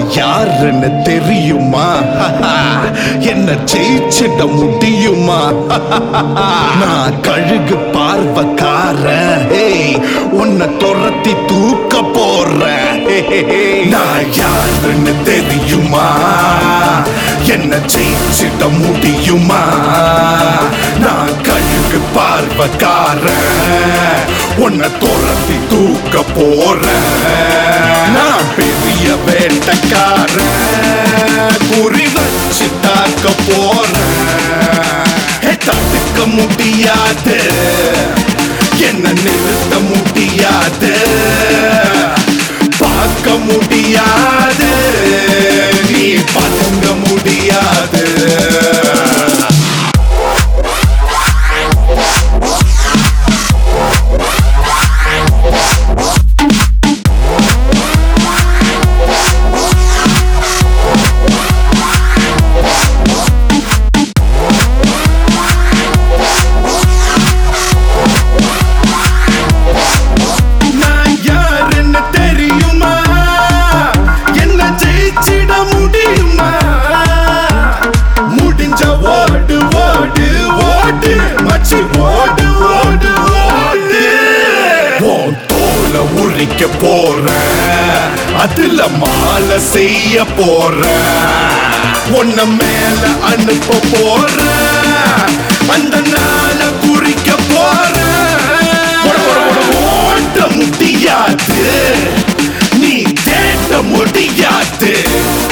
யாருன்னு தெரியுமா என்ன ஜெயிச்சிட முடியுமா நான் கழுகு பார்வக்காரன் ஏய் உன்னை துரத்தி தூக்க போறேன் நான் யாருன்னு தெரியுமா என்ன ஜெயிச்சிட முடியுமா நான் கழுகு பார்வக்காரன் உன்னை துரத்தி தூக்க போறேன் நான் பெரிய வேட்டக்காரன் குறி வச்சு தாக்க போறேன் ஹே, தடுக்க முடியாது என்ன நிறுத்த முடியாது பார்க்க முடியாது நீ பதுங்க முடியாது நான் யாருன்னு தெரியுமா என்ன ஜெயிச்சிட முடியுமா முடிஞ்ச ஓடு ஓடு ஓடு மச்சி ஓடு ஓடு ஓடு உன் தோலை உரிக்க போறேன் அதுல மாலை செய்ய போறேன் உன்ன மேல அனுப்ப போறேன் அந்த நாளை குறிக்க போறேன் ஒட, ஒட, ஒட, ஓட்ட முடியாது நீ தேட்ட முடியாது